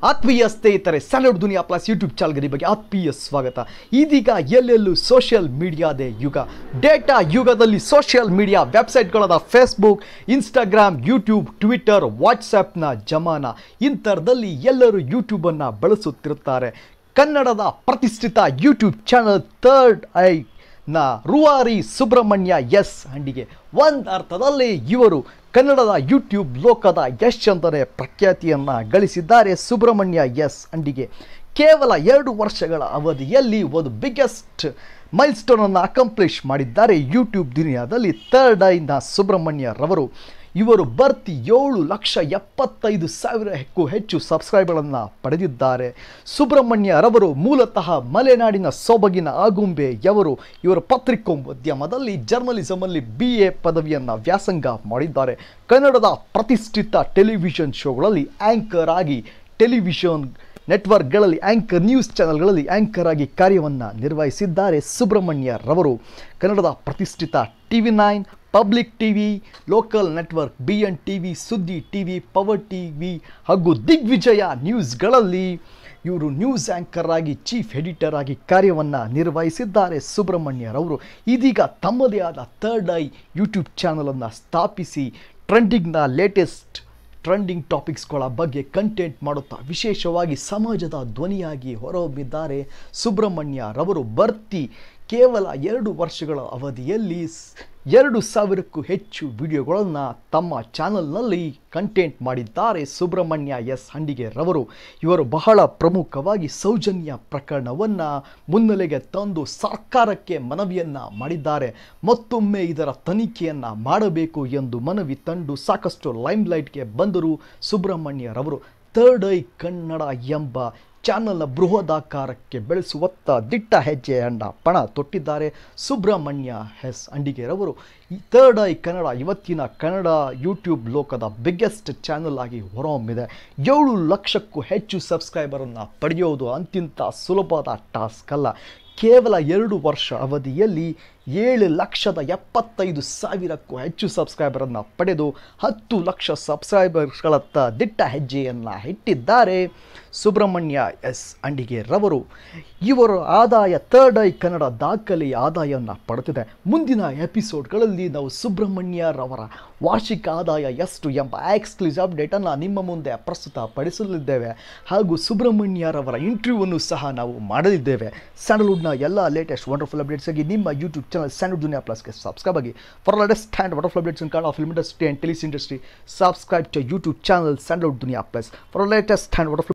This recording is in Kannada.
ಆತ್ಮೀಯ ಸ್ನೇಹಿತರೆ ಸ್ಯಾಲಡ್ ದುನಿಯಾ ಪ್ಲಸ್ ಯೂಟ್ಯೂಬ್ ಚಾನಲ್ಗೆ ಬಗ್ಗೆ ಆತ್ಮೀಯ ಸ್ವಾಗತ ಇದೀಗ ಎಲ್ಲೆಲ್ಲೂ ಸೋಷಿಯಲ್ ಮೀಡಿಯಾದೇ ಯುಗ ಡೇಟಾ ಯುಗದಲ್ಲಿ ಸೋಷಿಯಲ್ ಮೀಡಿಯಾ ವೆಬ್ಸೈಟ್ಗಳಾದ ಫೇಸ್ಬುಕ್ ಇನ್ಸ್ಟಾಗ್ರಾಮ್ ಯೂಟ್ಯೂಬ್ ಟ್ವಿಟರ್ ವಾಟ್ಸಪ್ನ ಜಮಾನ ಇಂಥರದಲ್ಲಿ ಎಲ್ಲರೂ ಯೂಟ್ಯೂಬನ್ನು ಬಳಸುತ್ತಿರುತ್ತಾರೆ ಕನ್ನಡದ ಪ್ರತಿಷ್ಠಿತ ಯೂಟ್ಯೂಬ್ ಚಾನಲ್ ಥರ್ಡ್ ಐ ನ ರೂವಾರಿ ಸುಬ್ರಹ್ಮಣ್ಯ ಎಸ್ ಹಂಡಿಗೆ ಒಂದು ಅರ್ಥದಲ್ಲಿ ಇವರು ಕನ್ನಡದ ಯೂಟ್ಯೂಬ್ ಲೋಕದ ಯಶ್ ಅಂತಲೇ ಪ್ರಖ್ಯಾತಿಯನ್ನು ಗಳಿಸಿದ್ದಾರೆ ಸುಬ್ರಹ್ಮಣ್ಯ ಎಸ್ ಅಂಡಿಗೆ ಕೇವಲ ಎರಡು ವರ್ಷಗಳ ಅವಧಿಯಲ್ಲಿ ಒಂದು ಬಿಗ್ಗೆಸ್ಟ್ ಮೈಲ್ ಸ್ಟೋನನ್ನು ಅಕಂಪ್ಲಿಷ್ ಮಾಡಿದ್ದಾರೆ ಯೂಟ್ಯೂಬ್ ದುನಿಯಾದಲ್ಲಿ ಥರ್ಡ್ ಐನ ಸುಬ್ರಹ್ಮಣ್ಯ ರವರು ಇವರು ಬರ್ತಿ ಏಳು ಲಕ್ಷ ಎಪ್ಪತ್ತೈದು ಸಾವಿರಕ್ಕೂ ಹೆಚ್ಚು ಸಬ್ಸ್ಕ್ರೈಬರ್ಗಳನ್ನು ಪಡೆದಿದ್ದಾರೆ ಸುಬ್ರಹ್ಮಣ್ಯ ರವರು ಮೂಲತಃ ಮಲೆನಾಡಿನ ಸೊಬಗಿನ ಆಗುಂಬೆ ಯವರು ಇವರ ಪತ್ರಿಕೋದ್ಯಮದಲ್ಲಿ ಜರ್ನಲಿಸಮಲ್ಲಿ ಬಿ ಎ ಪದವಿಯನ್ನು ವ್ಯಾಸಂಗ ಮಾಡಿದ್ದಾರೆ ಕನ್ನಡದ ಪ್ರತಿಷ್ಠಿತ ಟೆಲಿವಿಷನ್ ಶೋಗಳಲ್ಲಿ ಆ್ಯಂಕರ್ ಆಗಿ ಟೆಲಿವಿಷನ್ ನೆಟ್ವರ್ಕ್ಗಳಲ್ಲಿ ಆ್ಯಂಕರ್ ನ್ಯೂಸ್ ಚಾನೆಲ್ಗಳಲ್ಲಿ ಆ್ಯಂಕರ್ ಆಗಿ ಕಾರ್ಯವನ್ನು ನಿರ್ವಹಿಸಿದ್ದಾರೆ ಸುಬ್ರಹ್ಮಣ್ಯ ರವರು ಕನ್ನಡದ ಪ್ರತಿಷ್ಠಿತ T V nine public T V local network B N T V ಸುದ್ದಿ T V power T V ಹಾಗೂ ದಿಗ್ವಿಜಯ ನ್ಯೂಸ್ಗಳಲ್ಲಿ ಇವರು ನ್ಯೂಸ್ ಆ್ಯಂಕರ್ ಆಗಿ ಚೀಫ್ ಎಡಿಟರ್ ಆಗಿ ಕಾರ್ಯವನ್ನು ನಿರ್ವಹಿಸಿದ್ದಾರೆ ಸುಬ್ರಹ್ಮಣ್ಯರವರು ಇದೀಗ ತಮ್ಮದೇ ಆದ ಥರ್ಡ್ ಐ ಯೂಟ್ಯೂಬ್ ಚಾನಲನ್ನು ಸ್ಥಾಪಿಸಿ ಟ್ರೆಂಡಿಂಗ್ನ ಲೇಟೆಸ್ಟ್ ಟ್ರೆಂಡಿಂಗ್ ಟಾಪಿಕ್ಸ್ಗಳ ಬಗ್ಗೆ ಕಂಟೆಂಟ್ ಮಾಡುತ್ತಾ ವಿಶೇಷವಾಗಿ ಸಮಾಜದ ಧ್ವನಿಯಾಗಿ ಹೊರಹೊಮ್ಮಿದ್ದಾರೆ ಸುಬ್ರಹ್ಮಣ್ಯ ರವರು ಬರ್ತಿ ಕೇವಲ ಎರಡು ವರ್ಷಗಳ ಅವಧಿಯಲ್ಲಿ ಸ್- ಎರಡು ಸಾವಿರಕ್ಕೂ ಹೆಚ್ಚು ವಿಡಿಯೋಗಳನ್ನು ತಮ್ಮ ಚಾನಲ್ನಲ್ಲಿ ಕಂಟೆಂಟ್ ಮಾಡಿದ್ದಾರೆ ಸುಬ್ರಹ್ಮಣ್ಯ ಎಸ್ ಹಂಡಿಗೆ ರವರು ಇವರು ಬಹಳ ಪ್ರಮುಖವಾಗಿ ಸೌಜನ್ಯ ಪ್ರಕರಣವನ್ನು ಮುನ್ನೆಲೆಗೆ ತಂದು ಸರ್ಕಾರಕ್ಕೆ ಮನವಿಯನ್ನು ಮಾಡಿದ್ದಾರೆ ಮತ್ತೊಮ್ಮೆ ಇದರ ತನಿಖೆಯನ್ನು ಮಾಡಬೇಕು ಎಂದು ಮನವಿ ತಂದು ಸಾಕಷ್ಟು ಲೈಮ್ಲೈಟ್ಗೆ ಬಂದರು ಸುಬ್ರಹ್ಮಣ್ಯರವರು ಥರ್ಡ್ ಐ ಕನ್ನಡ ಎಂಬ ಚಾನಲ್ನ ಬೃಹದಾಕಾರಕ್ಕೆ ಬೆಳೆಸುವತ್ತ ದಿಟ್ಟ ಹೆಜ್ಜೆಯನ್ನ ಪಣ ತೊಟ್ಟಿದ್ದಾರೆ ಸುಬ್ರಹ್ಮಣ್ಯ ಎಸ್ ಅಂಡಿಗೆರವರು ಈ ಥರ್ಡ್ ಐ ಕನ್ನಡ ಇವತ್ತಿನ ಕನ್ನಡ ಯೂಟ್ಯೂಬ್ ಲೋಕದ ಬಿಗ್ಗೆಸ್ಟ್ ಚಾನಲ್ ಆಗಿ ಹೊರಹೊಮ್ಮಿದೆ ಏಳು ಲಕ್ಷಕ್ಕೂ ಹೆಚ್ಚು ಸಬ್ಸ್ಕ್ರೈಬರನ್ನು ಪಡೆಯೋದು ಅಂತಿಂತ ಸುಲಭದ ಟಾಸ್ಕ್ ಅಲ್ಲ ಕೇವಲ ಎರಡು ವರ್ಷ ಅವಧಿಯಲ್ಲಿ ಏಳು ಲಕ್ಷದ ಎಪ್ಪತ್ತೈದು ಸಾವಿರಕ್ಕೂ ಹೆಚ್ಚು ಸಬ್ಸ್ಕ್ರೈಬರನ್ನು ಪಡೆದು ಹತ್ತು ಲಕ್ಷ ಸಬ್ಸ್ಕ್ರೈಬರ್ಸ್ಗಳತ್ತ ದಿಟ್ಟ ಹೆಜ್ಜೆಯನ್ನು ಇಟ್ಟಿದ್ದಾರೆ ಸುಬ್ರಹ್ಮಣ್ಯ ಎಸ್ ಅಂಡಿಗೆ ರವರು ಇವರ ಆದಾಯ ಥರ್ಡ್ ಐ ಕನ್ನಡ ದಾಖಲೆಯ ಆದಾಯವನ್ನು ಪಡೆದಿದೆ ಮುಂದಿನ ಎಪಿಸೋಡ್ಗಳಲ್ಲಿ ನಾವು ಸುಬ್ರಹ್ಮಣ್ಯರವರ ವಾರ್ಷಿಕ ಆದಾಯ ಎಷ್ಟು ಎಂಬ ಎಕ್ಸ್ಕ್ಲೂಸಿವ್ ಅಪ್ಡೇಟನ್ನು ನಿಮ್ಮ ಮುಂದೆ ಪ್ರಸ್ತುತಪಡಿಸಲಿದ್ದೇವೆ ಹಾಗೂ ಸುಬ್ರಹ್ಮಣ್ಯರವರ ಇಂಟರ್ವ್ಯೂವನ್ನು ಸಹ ನಾವು ಮಾಡಲಿದ್ದೇವೆ ಸ್ಯಾಂಡಲ್ವುಡ್ನ ಎಲ್ಲ ಲೇಟೆಸ್ಟ್ ವಂಡರ್ಫುಲ್ ಅಪ್ಡೇಟ್ಸಾಗಿ ನಿಮ್ಮ ಯೂಟ್ಯೂಬ್ ಚಾನಲ್ ಸ್ಯಾಂಡಲ್ವುಡ್ ದುನಿಯಾ ಪ್ಲಸ್ಗೆ ಸಬ್ಸ್ಕ್ರೈಬ್ ಆಗಿ for latest stand wonderful updates in Kannada film industry and tellies industry subscribe to YouTube channel Sandalwood Duniya plus for latest stand wonderful